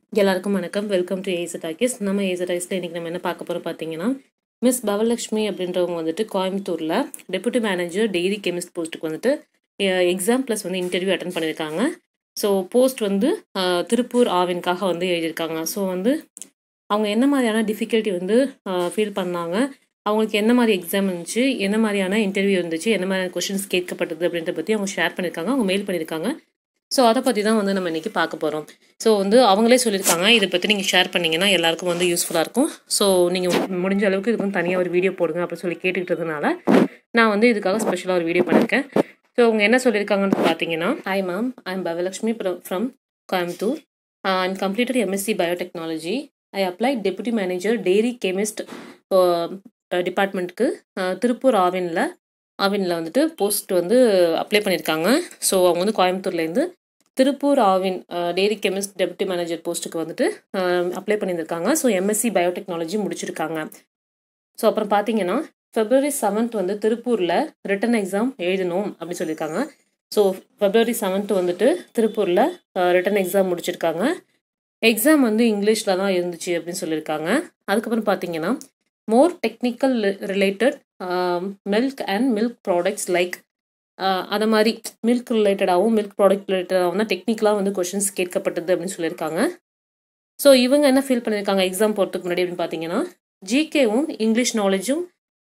எல்லாருக்கும் வணக்கம் welcome to ஏசட் talkies நம்ம ஏசட் டாக்கிஸில் இன்றைக்கி நம்ம என்ன பார்க்க போகிறோம் பார்த்தீங்கன்னா மிஸ் பவலக்ஷ்மி அப்படின்றவங்க வந்துட்டு கோயம்புத்தூரில் டெபுட்டி மேனேஜர் டெய்ரி கெமிஸ்ட் போஸ்ட்டுக்கு வந்துட்டு எக்ஸாம் ப்ளஸ் வந்து இன்டர்வியூ அட்டன் பண்ணியிருக்காங்க ஸோ போஸ்ட் வந்து அஹ், திருப்பூர் ஆவின்காக வந்து எழுதியிருக்காங்க ஸோ வந்து அவங்க என்ன மாதிரியான டிஃபிகல்ட்டி வந்து ஃபீல் பண்ணாங்க அவங்களுக்கு என்ன மாதிரி எக்ஸாம் இருந்துச்சு என்ன மாதிரியான இன்டர்வியூ இருந்துச்சு என்ன மாதிரியான கொஷின்ஸ் கேட்கப்பட்டது அப்படின்றத பற்றி அவங்க ஷேர் பண்ணியிருக்காங்க அவங்க மெயில் பண்ணியிருக்காங்க ஸோ அதை பற்றி தான் வந்து நம்ம இன்றைக்கி பார்க்க போகிறோம் ஸோ வந்து அவங்களே சொல்லியிருக்காங்க இதை பற்றி நீங்கள் ஷேர் பண்ணிங்கன்னா எல்லாருக்கும் வந்து யூஸ்ஃபுல்லாக இருக்கும் ஸோ நீங்கள் முடிஞ்ச அளவுக்கு இதுக்கு வந்து தனியாக ஒரு வீடியோ போடுங்க அப்படின்னு சொல்லி கேட்டுக்கிட்டதுனால நான் வந்து இதுக்காக ஸ்பெஷலாக ஒரு வீடியோ பண்ணியிருக்கேன் ஸோ அவங்க என்ன சொல்லியிருக்காங்கன்னு பார்த்தீங்கன்னா hi ma'am I am Pavalakshmi from Coimbatore I'm completed MSc biotechnology I apply deputy manager dairy chemist டிபார்ட்மெண்ட்டுக்கு திருப்பூர் ஆவினில் ஆவினில் வந்துட்டு போஸ்ட் வந்து அப்ளை பண்ணியிருக்காங்க ஸோ அவங்க வந்து கோயம்புத்தூர்லேருந்து Tiruppur Aavin dairy chemist deputy manager போஸ்ட்டுக்கு வந்துட்டு அப்ளை பண்ணியிருக்காங்க ஸோ எம்எஸ்சி பயோடெக்னாலஜி முடிச்சிருக்காங்க ஸோ அப்புறம் பார்த்தீங்கன்னா ஃபெப்ரவரி செவன்த் வந்து திருப்பூரில் ரிட்டன் எக்ஸாம் எழுதணும் அப்படின்னு சொல்லியிருக்காங்க ஸோ ஃபெப்ரவரி செவன்த் வந்துட்டு திருப்பூரில் ரிட்டன் எக்ஸாம் முடிச்சிருக்காங்க எக்ஸாம் வந்து இங்கிலீஷில் தான் இருந்துச்சு அப்படின்னு சொல்லியிருக்காங்க அதுக்கப்புறம் பார்த்தீங்கன்னா more technical related milk and milk products like அதை மாதிரி மில்க் ரிலேட்டடாகவும் மில்க் ப்ராடக்ட் ரிலேட்டடாகவும் தான் டெக்னிக்கலாக வந்து கொஷின்ஸ் கேட்கப்பட்டது அப்படின்னு சொல்லியிருக்காங்க ஸோ இவங்க என்ன ஃபீல் பண்ணியிருக்காங்க எக்ஸாம் போகிறதுக்கு முன்னாடி அப்படின்னு பார்த்தீங்கன்னா ஜிகேவும் இங்கிலீஷ் நாலேஜும்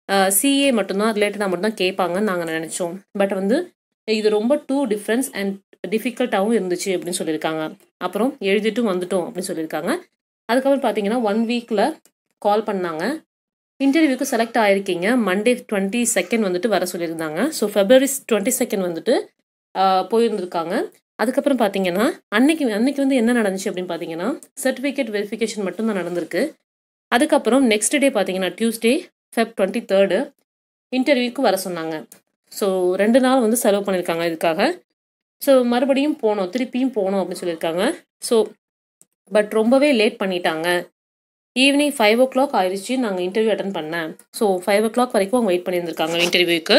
சிஏ மட்டும்தான் ரிலேட்டடாக மட்டும்தான் கேட்பாங்கன்னு நாங்கள் நினச்சோம் பட் வந்து இது ரொம்ப டூ டிஃப்ரென்ஸ் அண்ட் டிஃபிகல்ட்டாகவும் இருந்துச்சு அப்படின்னு சொல்லியிருக்காங்க அப்புறம் எழுதிட்டும் வந்துட்டோம் அப்படின்னு சொல்லியிருக்காங்க அதுக்கப்புறம் பார்த்தீங்கன்னா ஒன் வீக்கில் கால் பண்ணாங்க இன்டர்வியூக்கு செலக்ட் ஆயிருக்கீங்க மண்டே டுவெண்ட்டி செகண்ட் வந்துட்டு வர சொல்லியிருந்தாங்க ஸோ ஃபெப்ரவரி டுவெண்ட்டி செகண்ட் வந்துட்டு ஆஹ், போயிருந்திருக்காங்க அதுக்கப்புறம் பார்த்தீங்கன்னா அன்னைக்கு அன்னைக்கு வந்து என்ன நடந்துச்சு அப்படின்னு பார்த்தீங்கன்னா சர்டிஃபிகேட் வெரிஃபிகேஷன் மட்டும்தான் நடந்திருக்கு அதுக்கப்புறம் நெக்ஸ்ட் டே பார்த்தீங்கன்னா டியூஸ்டே ஃபெப் டுவெண்ட்டி தேர்டு இன்டர்வியூக்கு வர சொன்னாங்க ஸோ ரெண்டு நாள் வந்து செலவு பண்ணியிருக்காங்க இதுக்காக ஸோ மறுபடியும் போனோம் திருப்பியும் போனோம் அப்படின்னு சொல்லியிருக்காங்க ஸோ பட் ரொம்பவே லேட் பண்ணிட்டாங்க ஈவினிங் ஃபைவ் ஓ கிளாக் ஆயிடுச்சு நாங்கள் இன்டர்வியூ அட்டன் பண்ணேன் ஸோ ஃபைவ் ஓ கிளாக் வரைக்கும் அவங்க வெயிட் பண்ணியிருந்திருக்காங்க இன்டர்வியூக்கு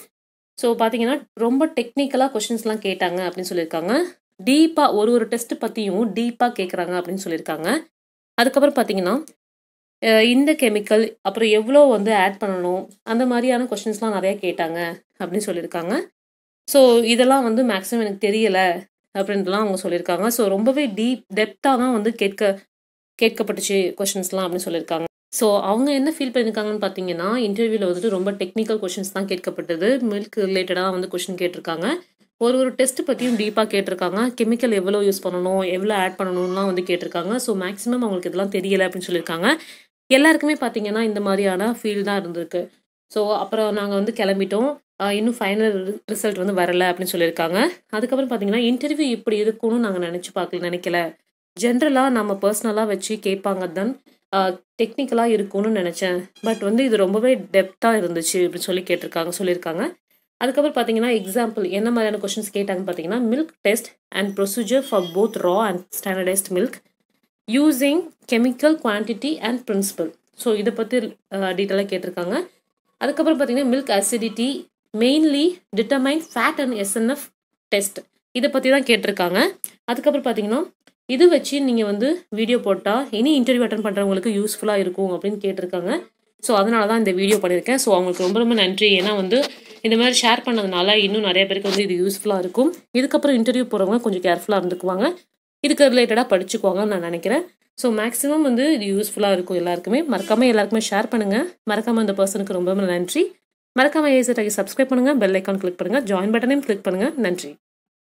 ஸோ பார்த்தீங்கன்னா ரொம்ப டெக்னிக்கலாக கொஷின்ஸ்லாம் கேட்டாங்க அப்படின்னு சொல்லியிருக்காங்க டீப்பாக ஒரு ஒரு டெஸ்ட் பற்றியும் டீப்பாக கேட்குறாங்க அப்படின்னு சொல்லியிருக்காங்க அதுக்கப்புறம் பார்த்தீங்கன்னா அஹ் இந்த கெமிக்கல் அப்புறம் எவ்வளோ வந்து ஆட் பண்ணணும் அந்த மாதிரியான கொஷின்ஸ்லாம் நிறையா கேட்டாங்க அப்படின்னு சொல்லியிருக்காங்க ஸோ இதெல்லாம் வந்து மேக்ஸிமம் எனக்கு தெரியலை அப்படின்ட்டுலாம் அவங்க சொல்லியிருக்காங்க ஸோ ரொம்பவே டீப் டெப்த்தாக தான் வந்து கேட்க கேட்கப்பட்டுச்சு கொஷின்ஸ்லாம் அப்படின்னு சொல்லியிருக்காங்க ஸோ அவங்க என்ன ஃபீல் பண்ணியிருக்காங்கன்னு பார்த்தீங்கன்னா இன்டர்வியூவில் வந்துட்டு ரொம்ப டெக்னிக்கல் கொஷின்ஸ் தான் கேட்கப்பட்டது மில்க் ரிலேட்டடாக வந்து கொஷின் கேட்டிருக்காங்க ஒரு ஒரு டெஸ்ட் பற்றியும் டீப்பாக கேட்டிருக்காங்க கெமிக்கல் எவ்வளோ யூஸ் பண்ணணும் எவ்வளோ ஆட் பண்ணணும்லாம் வந்து கேட்டிருக்காங்க ஸோ மேக்ஸிமம் அவங்களுக்கு இதெல்லாம் தெரியலை அப்படின்னு சொல்லியிருக்காங்க எல்லாருக்குமே பார்த்தீங்கன்னா இந்த மாதிரியான ஃபீல் தான் இருந்திருக்கு ஸோ அப்புறம் நாங்கள் வந்து கிளம்பிட்டோம் ஆஹ் இன்னும் ஃபைனல் ரிசல்ட் வந்து வரல அப்படின்னு சொல்லியிருக்காங்க அதுக்கப்புறம் பார்த்தீங்கன்னா இன்டர்வியூ இப்படி இருக்கும்னு நாங்கள் நினச்சி பார்க்கல நினைக்கல ஜென்ரலாக நம்ம பர்சனலாக வச்சு கேட்பாங்க தான் டெக்னிக்கலாக இருக்கும்னு நினச்சேன் பட் வந்து இது ரொம்பவே டெப்த்தாக இருந்துச்சு அப்படின்னு சொல்லி கேட்டிருக்காங்க சொல்லியிருக்காங்க அதுக்கப்புறம் பார்த்தீங்கன்னா எக்ஸாம்பிள் என்ன மாதிரியான கொஷின்ஸ் கேட்டாங்கன்னு பார்த்தீங்கன்னா milk test and procedure for both raw and standardised milk using chemical quantity and principle so இதை பற்றி டீட்டெயிலாக கேட்டிருக்காங்க அதுக்கப்புறம் பார்த்தீங்கன்னா milk acidity mainly determine fat and SNF test இதை பற்றி தான் கேட்டிருக்காங்க அதுக்கப்புறம் பார்த்தீங்கன்னா இது வச்சு நீங்கள் வந்து வீடியோ போட்டால் இனி இன்டர்வியூ அட்டன் பண்ணுறவங்களுக்கு யூஸ்ஃபுல்லாக இருக்கும் அப்படின்னு கேட்டிருக்காங்க ஸோ அதனால தான் இந்த வீடியோ பண்ணியிருக்கேன் ஸோ அவங்களுக்கு ரொம்ப ரொம்ப நன்றி ஏன்னா வந்து இந்த மாதிரி ஷேர் பண்ணதுனால இன்னும் நிறைய பேருக்கு வந்து இது யூஸ்ஃபுல்லாக இருக்கும் இதுக்கப்புறம் இன்டர்வியூ போகிறவங்க கொஞ்சம் கேர்ஃபுல்லாக இருந்துக்குவாங்க இதுக்கு ரிலேட்டடாக படிச்சுக்குவாங்கன்னு நான் நினைக்கிறேன் ஸோ மேக்ஸிமம் வந்து இது யூஸ்ஃபுல்லாக இருக்கும் எல்லாருக்குமே மறக்காமல் எல்லாருக்குமே ஷேர் பண்ணுங்கள் மறக்காமல் அந்த பர்சனுக்கு ரொம்ப ரொம்ப நன்றி மறக்காமல் ஏசட்டாகி சப்ஸ்கிரைப் பண்ணுங்கள் பெல் ஐக்கான் கிளிக் பண்ணுங்கள் ஜாயின் பட்டனையும் கிளிக் பண்ணுங்கள் நன்றி